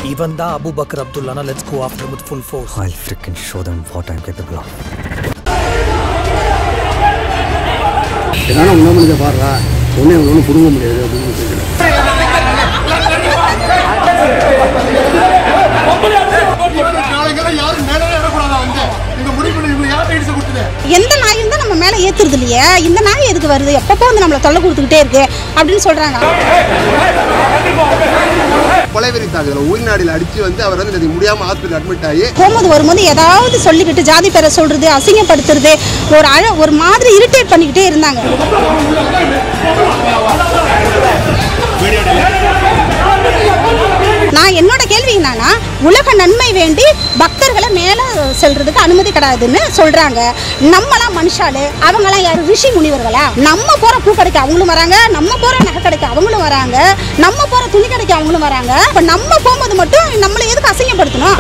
இவன் தான் அபு பக்கர் அப்துல்லானா let's go after with full force I'll freaking show them what I'm capable of. எதனா உண்ணா மனித பாடுறா ஒன்னே ஒன்று புடுங்க முடியாது அப்படின்னு சொல்லிட்டு எந்த நாயும் தான் நம்ம மேல ஏத்துறது இல்லையே இந்த நாய் எதுக்கு வருது எப்பப்போ வந்து நம்மளை தொல்லை கொடுத்துக்கிட்டே இருக்கு அப்படின்னு சொல்றாங்க கொலைவெறி தாக்குதல் உயிர்நாடியில் அடிச்சு வந்து அவர் வந்து இது முடியாம ஹாஸ்பிட்டல் அட்மிட் ஆகி போகும்போது வரும்போது ஏதாவது சொல்லிக்கிட்டு ஜாதி பேரை சொல்றது அசிங்கப்படுத்துறது ஒரு அழ ஒரு மாதிரி இரிட்டேட் பண்ணிக்கிட்டே இருந்தாங்க நான் என்னோட கேள்வி என்னன்னா உலக நன்மை வேண்டி பக்தர்களை மேலே செல்றதுக்கு அனுமதி கிடையாதுன்னு சொல்றாங்க நம்மளாம் மனுஷாலு அவங்களாம் யார் ரிஷி முனிவர்களா நம்ம போற பூ கடைக்கு அவங்களும் வராங்க நம்ம போற நகை கடைக்கு அவங்களும் வராங்க நம்ம போற துணி கடைக்கு அவங்களும் வராங்க இப்போ நம்ம போகும்போது மட்டும் நம்மளை எதுக்கு அசிங்கப்படுத்தணும்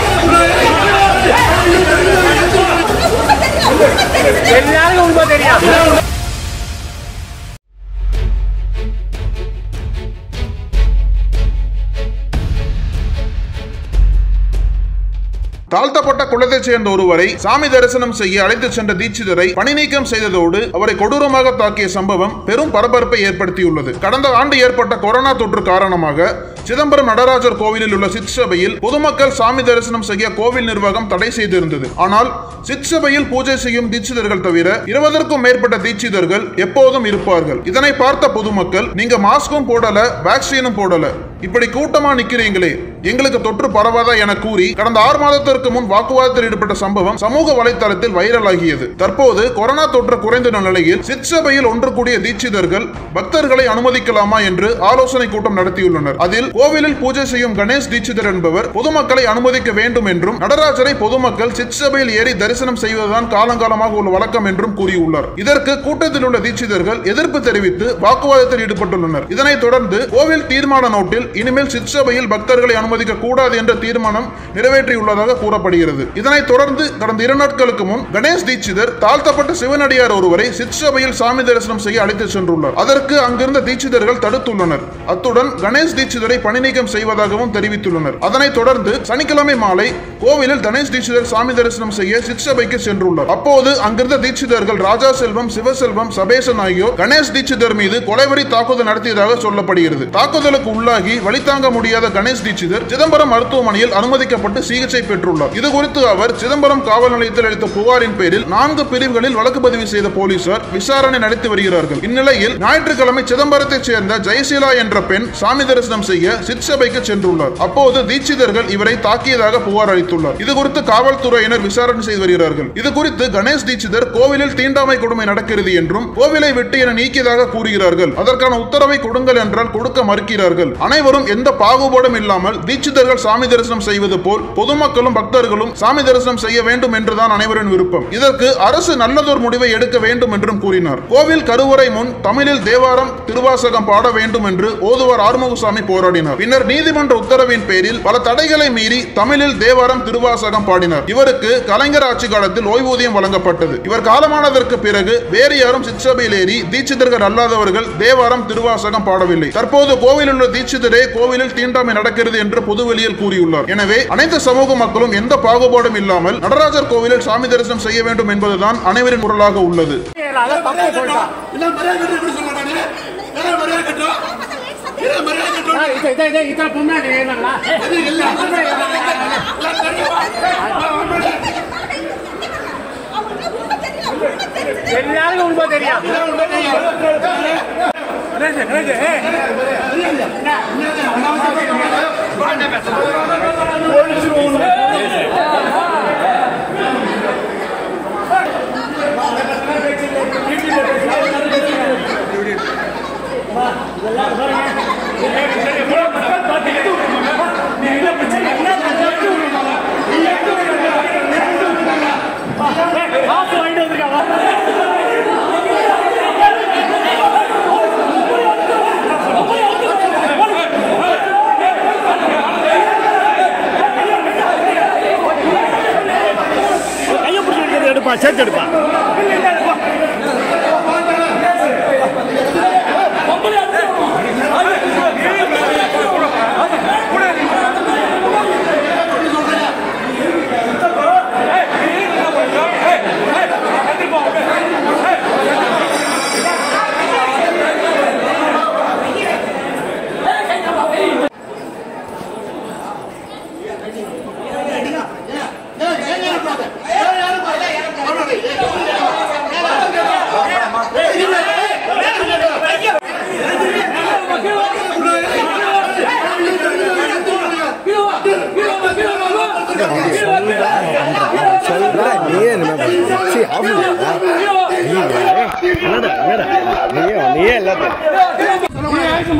தாழ்த்தப்பட்ட குலத்தைச் சேர்ந்த ஒருவரை சாமி தரிசனம் செய்ய அழைத்துச் சென்ற தீட்சிதரை பணி நீக்கம் செய்ததோடு அவரை கொடூரமாக தாக்கிய சம்பவம் பெரும் பரபரப்பை ஏற்படுத்தியுள்ளது கடந்த ஆண்டு ஏற்பட்ட கொரோனா தொற்று காரணமாக சிதம்பரம் நடராஜர் கோவிலில் உள்ள சிற்சபையில் பொதுமக்கள் சாமி தரிசனம் செய்ய கோவில் நிர்வாகம் தடை செய்திருந்தது ஆனால் சிற்சபையில் பூஜை செய்யும் தீட்சிதர்கள் தவிர இருபதற்கும் மேற்பட்ட தீட்சிதர்கள் எப்போதும் இருப்பார்கள் இதனை பார்த்த பொதுமக்கள் நீங்க மாஸ்கும் போடல வேக்சினும் போடல இப்படி கூட்டமா நிக்கிறீங்களே எங்களுக்கு தொற்று பரவாதா என கூறி கடந்த ஆறு மாதத்திற்கு முன் வாக்குவாதத்தில் ஈடுபட்ட சம்பவம் சமூக வலைத்தளத்தில் வைரலாகியது தற்போது கொரோனா தொற்று குறைந்த நிலையில் சிற்சபையில் ஒன்று கூடிய தீட்சிதர்கள் பக்தர்களை அனுமதிக்கலாமா என்று ஆலோசனை கூட்டம் நடத்தியுள்ளனர் அதில் கோவிலில் பூஜை செய்யும் கணேஷ் தீட்சிதர் என்பவர் பொதுமக்களை அனுமதிக்க வேண்டும் என்றும் நடராஜரை பொதுமக்கள் சிற்சபையில் ஏறி தரிசனம் செய்வதுதான் காலங்காலமாக உள்ள வழக்கம் என்றும் கூறியுள்ளார் இதற்கு கூட்டத்தில் உள்ள தீட்சிதர்கள் எதிர்ப்பு தெரிவித்து வாக்குவாதத்தில் ஈடுபட்டுள்ளனர் இதனைத் தொடர்ந்து கோவில் தீர்மான நோட்டில் இனிமேல் சிற்சபையில் பக்தர்களை அனுமதிக்க கூடாது என்ற தீர்மானம் நிறைவேற்றியுள்ளதாக கூறப்படுகிறது இதனைத் தொடர்ந்து கடந்த இரு நாட்களுக்கு முன் கணேஷ் தீட்சிதர் தாழ்த்தப்பட்ட சிவனடியார் ஒருவரை சிற்சபையில் சாமி தரிசனம் செய்ய அழைத்து சென்றுள்ளார் அதற்கு அங்கிருந்த தீட்சிதர்கள் தடுத்துள்ளனர் அத்துடன் கணேஷ் தீட்சிதரை பணி நீக்கம் செய்வதாகவும் தெரிவித்துள்ளனர் அதனைத் தொடர்ந்து சனிக்கிழமை மாலை கோவிலில் கணேஷ் தீட்சிதர் சாமி தரிசனம் செய்ய சிற்சபைக்கு சென்றுள்ளார் அப்போது அங்கிருந்த தீட்சிதர்கள் ராஜா செல்வம் சிவசெல்வம் சபேசன் ஆகியோர் கணேஷ் தீட்சிதர் மீது கொலைவரி தாக்குதல் நடத்தியதாக சொல்லப்படுகிறது தாக்குதலுக்கு உள்ளாகி வழி தாங்க முடியாத கணேஷ் தீட்சிதர் சிதம்பரம் மருத்துவமனையில் அனுமதிக்கப்பட்டு சிகிச்சை பெற்றுள்ளார் இது குறித்து அவர் சிதம்பரம் காவல் நிலையத்தில் அளித்த புகாரின் பேரில் நான்கு பிரிவுகளில் வழக்கு பதிவு செய்த போலீசார் விசாரணை நடத்தி வருகிறார்கள் இந்நிலையில் ஞாயிற்றுக்கிழமை சிதம்பரத்தைச் சேர்ந்த ஜெயசீலா என்ற பெண் சாமி தரிசனம் செய்ய சிற்சபைக்கு சென்றுள்ளார் அப்போது தீட்சிதர்கள் இவரை தாக்கியதாக புகார் அளித்துள்ளார் இது குறித்து காவல்துறையினர் விசாரணை செய்து வருகிறார்கள் இது குறித்து கணேஷ் தீட்சிதர் கோவிலில் தீண்டாமை கொடுமை நடக்கிறது என்றும் கோவிலை விட்டு என நீக்கியதாக கூறுகிறார்கள் அதற்கான உத்தரவை கொடுங்கள் என்றால் கொடுக்க மறுக்கிறார்கள் அனைவரும் எந்த பாகுபாடும் இல்லாமல் தீட்சிதர்கள் சாமி தரிசனம் செய்வது போல் பொதுமக்களும் பக்தர்களும் சாமி தரிசனம் செய்ய வேண்டும் என்றுதான் அனைவரின் விருப்பம் இதற்கு அரசு நல்லதொரு முடிவை எடுக்க வேண்டும் என்றும் கூறினார் கோவில் கருவறை முன் தமிழில் தேவாரம் திருவாசகம் பாட வேண்டும் என்று ஓதுவார் ஆறுமுகசாமி போராடினார் பின்னர் நீதிமன்ற உத்தரவின் பேரில் பல தடைகளை மீறி தமிழில் தேவாரம் திருவாசகம் பாடினார் இவருக்கு கலைஞர் ஆட்சி காலத்தில் ஓய்வூதியம் வழங்கப்பட்டது இவர் காலமானதற்கு பிறகு வேறு யாரும் சிற்சபையில் ஏறி தீட்சிதர்கள் அல்லாதவர்கள் தேவாரம் திருவாசகம் பாடவில்லை தற்போது கோவிலில் உள்ள தீட்சிதரே கோவிலில் தீண்டாமை நடக்கிறது என்று பொதுவெளியில் கூறியுள்ளார் எனவே அனைத்து சமூக மக்களும் எந்த பாகுபாடும் இல்லாமல் நடராஜர் கோவிலில் சாமி தரிசனம் செய்ய வேண்டும் என்பதுதான் அனைவரின் குரலாக உள்ளது எடுப்பா சேர்த்து எடுப்பா கூட நீயே என்ன பண்ண சரி ஆஃபீஸ் என்னடா என்னடா நீயே நீயே எல்லாத்தையும்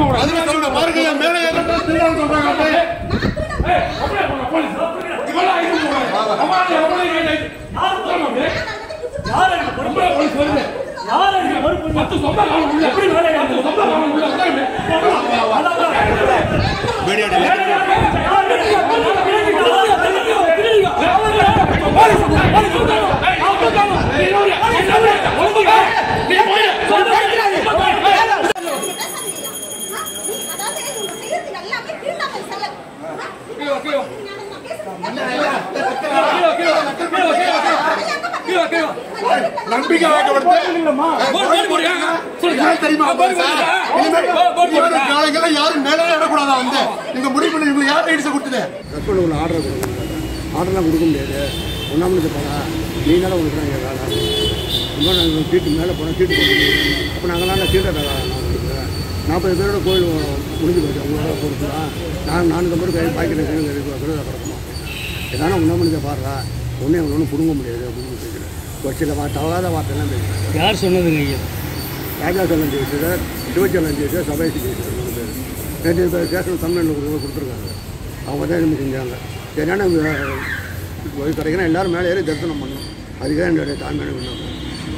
நம்பிக்கை தெரியுமா நாளைக்கெல்லாம் யாரும் மேலே இடக்கூடாதா வந்து நீங்க முடிவு பண்ணி உங்களுக்கு யார் ரைட்ஸை கொடுத்தது ஹஸ்பண்ட் ஒன்று ஆர்டர் கொடுக்கணும் ஆர்டர்லாம் கொடுக்க முடியாது ஒன்றாம் மணிக்கு போனால் நீ தானே உங்களுக்கு நாங்கள் வேலை ரொம்ப நாங்கள் சீட்டு மேலே போனால் சீட்டு போட்டு அப்போ நாங்களாம் சீட்டை நான் கொடுக்குறேன் நாற்பது பேரோட கோயில் முடிஞ்சு போச்சு அவங்களால கொடுத்துலாம் நான் நானூறு பேர் கை பாய்க்கிற கையில் கிடக்கணும் எதான ஒன்றாம் மணிக்கு பாடுறா ஒன்றே ஒன்று பிடுங்க முடியாது அப்படின்னு கேட்குறேன் ஒரு சில வா தவறாத வார்த்தைலாம் பேசுகிறேன் யார் சொன்னதுங்க ஐயா ராஜா செல்லம் ஜெயிச்சர் சிவச்செல்லம் ஜெயிச்சர் சபேஷ் ஜெயிச்சர் மூணு பேர் நேற்று பேர் ஸ்டேஷன் தமிழ்நாட்டில் கொடுத்து கொடுத்துருக்காங்க அவங்க தான் எனக்கு செஞ்சாங்க சரியான போய் கிடைக்கிறேன் எல்லோரும் மேலே ஏறி தரிசனம் பண்ணணும் அதுக்காக என்னுடைய தாழ்மையான விண்ணப்பம்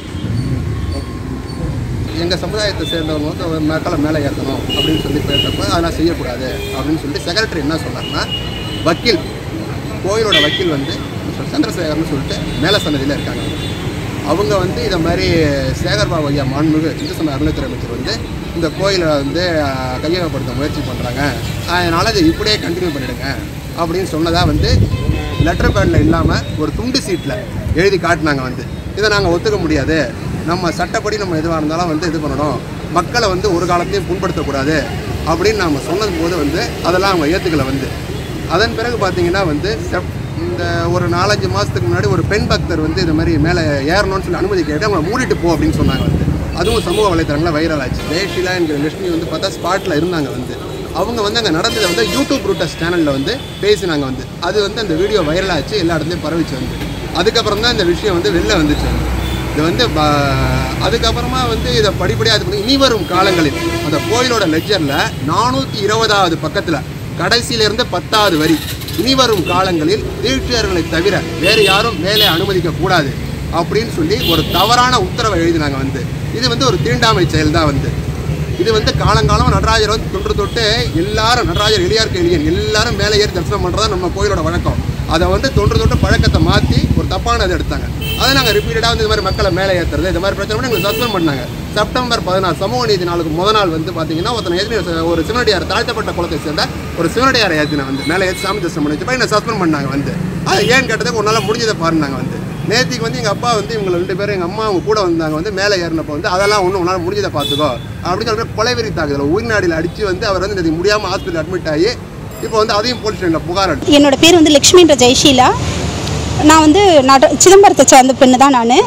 எங்கள் சமுதாயத்தை சேர்ந்தவங்க வந்து அவர் மக்களை மேலே ஏற்றணும் அப்படின்னு சொல்லி பேசுறப்ப அதெல்லாம் செய்யக்கூடாது அப்படின்னு சொல்லிட்டு செக்ரட்டரி என்ன சொன்னார்னா வக்கீல் கோயிலோட வக்கீல் வந்து மிஸ்டர் சந்திரசேகர்னு சொல்லிட்டு மேலே சன்னதியில் இருக்காங்க அவங்க வந்து இதை மாதிரி சேகர்பாபு ஐயா மாண்புமிகு இந்து சமய அறநிலைத்துறை அமைச்சர் வந்து இந்த கோயிலை வந்து அஹ், கையகப்படுத்த முயற்சி பண்ணுறாங்க அதனால் இதை இப்படியே கண்டினியூ பண்ணிடுங்க அப்படின்னு சொன்னதாக வந்து லெட்டர் பேடில் இல்லாமல் ஒரு துண்டு சீட்டில் எழுதி காட்டினாங்க வந்து இதை நாங்கள் ஒத்துக்க முடியாது நம்ம சட்டப்படி நம்ம எதுவாக இருந்தாலும் வந்து இது பண்ணணும் மக்களை வந்து ஒரு காலத்தையும் புண்படுத்தக்கூடாது அப்படின்னு நாம் சொன்னது போது வந்து அதெல்லாம் அவங்க ஏற்றுக்கல வந்து அதன் பிறகு பார்த்தீங்கன்னா வந்து செப் இந்த ஒரு நாலஞ்சு மாதத்துக்கு முன்னாடி ஒரு பெண் பக்தர் வந்து இது மாதிரி மேலே ஏறணும்னு சொல்லி அனுமதி கேட்டு அவங்க மூடிட்டு போ அப்படின்னு சொன்னாங்க வந்து அதுவும் சமூக வலைத்தளங்களில் வைரல் ஆச்சு ஜெயஷீலா என்கிற லட்சுமி வந்து பார்த்தா ஸ்பாட்டில் இருந்தாங்க வந்து அவங்க வந்து அங்கே நடந்ததை வந்து யூடியூப் ரூட்டஸ் சேனலில் வந்து பேசினாங்க வந்து அது வந்து அந்த வீடியோ வைரல் ஆச்சு எல்லா இடத்துலையும் பரவிச்சு வந்து அதுக்கப்புறம் தான் இந்த விஷயம் வந்து வெளில வந்துச்சு வந்து இது வந்து ப- அதுக்கப்புறமா வந்து இதை படிப்படியாக இது பண்ணி இனி வரும் காலங்களில் அந்த கோயிலோட லெஜரில் நானூற்றி இருபதாவது பக்கத்தில் கடைசியிலிருந்து பத்தாவது வரி இனி வரும் காலங்களில் தீட்சியர்களை தவிர வேறு யாரும் மேலே அனுமதிக்க கூடாது அப்படின்னு சொல்லி ஒரு தவறான உத்தரவை எழுதினாங்க வந்து இது வந்து ஒரு தீண்டாமை செயல் தான் வந்து இது வந்து காலங்காலம் நடராஜர் வந்து தொன்று தொட்டு எல்லாரும் நடராஜர் எளியார்க்கு எளியன் எல்லாரும் மேலே ஏறி தரிசனம் பண்ணுறதா நம்ம கோயிலோட வழக்கம் அதை வந்து தொன்று தொட்டு பழக்கத்தை மாற்றி ஒரு தப்பானதை எடுத்தாங்க அதை நாங்கள் ரிப்பீட்டடாக வந்து இது மாதிரி மக்களை மேலே ஏற்றுறது இந்த மாதிரி பிரச்சனை பண்ணி எங்களை சஸ்பெண்ட் பண்ணாங்க செப்டம்பர் பதினாறு சமூக நீதி நாளுக்கு முத நாள் வந்து பார்த்தீங்கன்னா ஒருத்தனை ஏற்றி ஒரு சிவனடியார் தாழ்த்தப்பட்ட குளத்தை சேர்ந்த ஒரு சிவனடியாரை ஏற்றின வந்து மேலே ஏற்றி சாமி தரிசனம் பண்ணி வச்சு என்னை சஸ்பெண்ட் பண்ணாங்க வந்து அது ஏன்னு கேட்டதுக்கு ஒரு நாள் முடிஞ்சதை பாருனாங்க வந்து நேத்திக்கு வந்து எங்கள் அப்பா வந்து இவங்க ரெண்டு பேரும் எங்கள் அம்மா அவங்க கூட வந்தாங்க வந்து மேலே ஏறினப்போ வந்து அதெல்லாம் ஒன்றும் உன்னால் முடிஞ்சதை பார்த்துக்கோ அப்படின்னு சொல்லிட்டு கொலைவெறி தாக்குதல் உயிர்நாடியில் அடித்து வந்து அவர் வந்து நேற்று முடியாமல் ஹாஸ்பிட்டல் அட்மிட் ஆகி இப்போ வந்து அதையும் போலீஸ் ஸ்டேஷனில் புகார் அளிச்சு என்னோட பேர் வந்து லக்ஷ்மின்ற ஜெயஷீலா நான் வந்து நட சிதம்பரத்தை சேர்ந்த பெண்ணு தான் நான்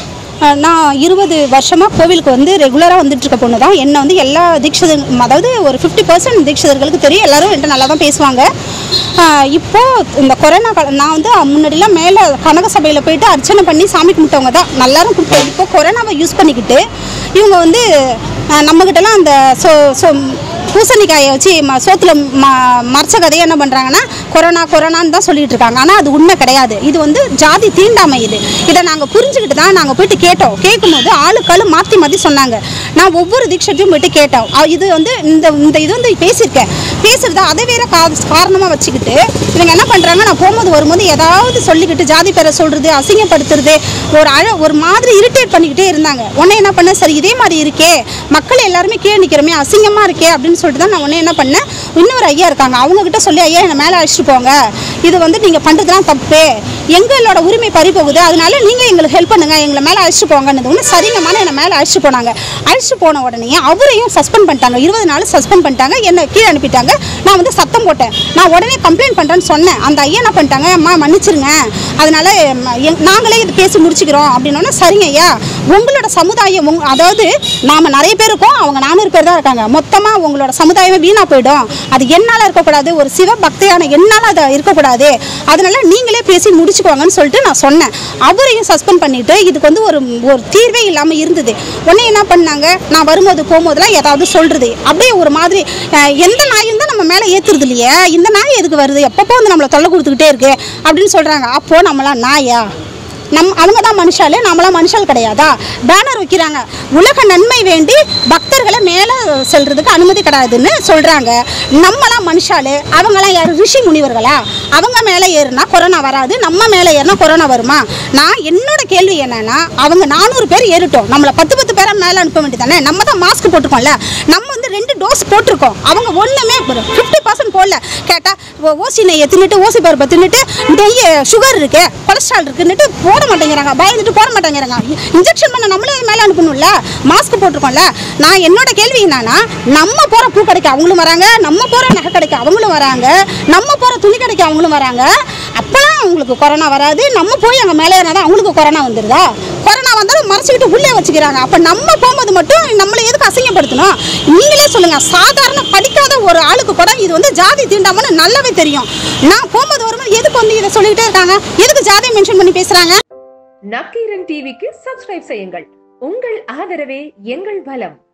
நான் இருபது வருஷமாக கோவிலுக்கு வந்து ரெகுலராக வந்துட்டு இருக்க பொண்ணு தான் என்னை வந்து எல்லா தீட்சிதர் அதாவது ஒரு ஃபிஃப்டி பர்சன்ட் தீட்சிதர்களுக்கு தெரியும் எல்லாரும் என்கிட்ட நல்லா தான் பேசுவாங்க ஆஹ் இப்போ இந்த கொரோனா கால நான் வந்து முன்னாடிலாம் மேலே கனக சபையில் போயிட்டு அர்ச்சனை பண்ணி சாமி கும்பிட்டவங்க தான் நல்லாரும் கும்பிட்டோம் இப்போ கொரோனாவை யூஸ் பண்ணிக்கிட்டு இவங்க வந்து ஆஹ் நம்மகிட்டலாம் அந்த சோ சோ பூசணிக்காயை வச்சு ம சோத்தில் ம மறைச்ச கதையை என்ன பண்ணுறாங்கன்னா கொரோனா கொரோனான்னு தான் சொல்லிட்டு இருக்காங்க ஆனால் அது உண்மை கிடையாது இது வந்து ஜாதி தீண்டாமை இது இதை நாங்கள் புரிஞ்சுக்கிட்டு தான் நாங்கள் போயிட்டு கேட்டோம் கேட்கும்போது ஆளுக்காளு மாற்றி மாற்றி சொன்னாங்க நான் ஒவ்வொரு தீட்சத்தையும் போயிட்டு கேட்டோம் அ- இது வந்து இந்த இந்த இது வந்து பேசியிருக்கேன் பேசுறத அதை வேற கா காரணமாக வச்சுக்கிட்டு இவங்க என்ன பண்ணுறாங்க நான் போகும்போது வரும்போது ஏதாவது சொல்லிக்கிட்டு ஜாதி பேரை சொல்கிறது அசிங்கப்படுத்துறது ஒரு அழ ஒரு மாதிரி இரிட்டேட் பண்ணிக்கிட்டே இருந்தாங்க உடனே என்ன பண்ணேன் சரி இதே மாதிரி இருக்கே மக்கள் எல்லாருமே கீழே நிற்கிறோமே அசிங்கமாக இருக்கே அப்படின்னு சொல்லிட்டு தான் நான் உடனே என்ன பண்ணேன் இன்னொரு ஐயா இருக்காங்க அவங்க கிட்ட சொல்லி ஐயா என்னை மேலே அழைச்சிட்டு போங்க இது வந்து நீங்கள் பண்ணுறதுலாம் தப்பு எங்களோட உரிமை பறி போகுது அதனால நீங்கள் எங்களுக்கு ஹெல்ப் பண்ணுங்க எங்களை மேலே அழைச்சிட்டு போங்கன்னு ஒன்று சரிங்கம்மா என்னை மேலே அழைச்சிட்டு போனாங்க அழைச்சிட்டு போன உடனே அவரையும் சஸ்பெண்ட் பண்ணிட்டாங்க இருபது நாள் சஸ்பெண்ட் பண்ணிட்டாங்க என்னை கீழே அனுப்பிட்டாங்க நான் வந்து சத்தம் போட்டேன் நான் உடனே கம்ப்ளைண்ட் பண்ணுறேன்னு சொன்னேன் அந்த ஐயா என்ன பண்ணிட்டாங்க அம்மா மன்னிச்சிருங்க அதனால ம, எங்- நாங்களே இது பேசி முடிச்சுக்கிறோம் அப்படின்னோடனே சரிங்க ஐயா உங்களோட சமுதாயம் உங் அதாவது நாம் நிறைய பேர் இருக்கோம் அவங்க நானூறு பேர் தான் இருக்காங்க மொத்தமாக உங்களோட சமுதாயமே வீணாக போயிடும் அது என்னால் இருக்கக்கூடாது ஒரு சிவ பக்தியான என்னால் அதை இருக்கக்கூடாது கூடாது அதனால நீங்களே பேசி முடிச்சுக்கோங்கன்னு சொல்லிட்டு நான் சொன்னேன் அவரையும் சஸ்பெண்ட் பண்ணிட்டு இதுக்கு வந்து ஒரு ஒரு தீர்வே இல்லாமல் இருந்தது உடனே என்ன பண்ணாங்க நான் வரும்போது போகும்போதெல்லாம் ஏதாவது சொல்றது அப்படியே ஒரு மாதிரி அஹ், எந்த நாயும் தான் நம்ம மேலே ஏத்துறது இல்லையே இந்த நாய் எதுக்கு வருது எப்பப்போ வந்து நம்மளை தொல்லை கொடுத்துக்கிட்டே இருக்கு அப்படின்னு சொல்றாங்க அப்போ நம்மளாம் நாயா நம் அவங்க தான் மனுஷாலு நம்மளாம் மனுஷால் கிடையாதா பேனர் வைக்கிறாங்க உலக நன்மை வேண்டி பக்தர்களை மேலே செல்றதுக்கு அனுமதி கிடையாதுன்னு சொல்கிறாங்க நம்மளாம் மனுஷாலு அவங்களாம் யார் ரிஷி முனிவர்களா அவங்க மேலே ஏறுனா கொரோனா வராது நம்ம மேலே ஏறினா கொரோனா வருமா நான் என்னோட கேள்வி என்னன்னா அவங்க நானூறு பேர் ஏறிட்டோம் நம்மளை பத்து பத்து பேரை மேலே அனுப்ப வேண்டியதானே நம்ம தான் மாஸ்க் போட்டிருக்கோம்ல நம்ம வந்து ரெண்டு டோஸ் போட்டிருக்கோம் அவங்க ஒன்றுமே ஃபிஃப்டி பர்சன்ட் போடல கேட்டால் ஓசி நெய்யை தின்னுட்டு ஓசி பருப்பை தின்னுட்டு நெய் சுகர் இருக்கு கொலஸ்ட்ரால் இருக்குன்னுட்டு போட மாட்டேங்கிறாங்க பயந்துட்டு போட மாட்டேங்கிறாங்க இன்ஜெக்ஷன் பண்ண நம்மளே மேலே அனுப்பணும்ல மாஸ்க் போட்டிருக்கோம்ல நான் என்னோட கேள்வி என்னன்னா நம்ம போகிற பூ கடைக்கு அவங்களும் வராங்க நம்ம போகிற நகை கடைக்கு அவங்களும் வராங்க நம்ம போகிற துணி கடைக்கு அவங்களும் வராங்க அப்போலாம் அவங்களுக்கு கொரோனா வராது நம்ம போய் அங்கே மேலே ஏறினா அவங்களுக்கு கொரோனா வந்துடுதா கொரோனா வந்தாலும் மறைச்சிக்கிட்டு உள்ளே வச்சுக்கிறாங்க அப்போ நம்ம போகும்போது மட்டும் நம்மளை எதுக்கு அசிங்கப்படுத்தணும் நீங்களே சொல்லுங்க சாதாரண படிக்காத ஒரு ஆளுக்கு கூட இது வந்து ஜாதி தீண்டாமன்னு நல்லாவே தெரியும் நான் போகும்போது வரும்போது எதுக்கு வந்து இதை சொல்லிக்கிட்டே இருக்காங்க எதுக்கு ஜாதியை மென்ஷன் பண்ணி பேசுறாங்க நக்கீரன் டிவிக்கு சப்ஸ்கிரைப் செய்யுங்கள் உங்கள் ஆதரவே எங்கள் பலம்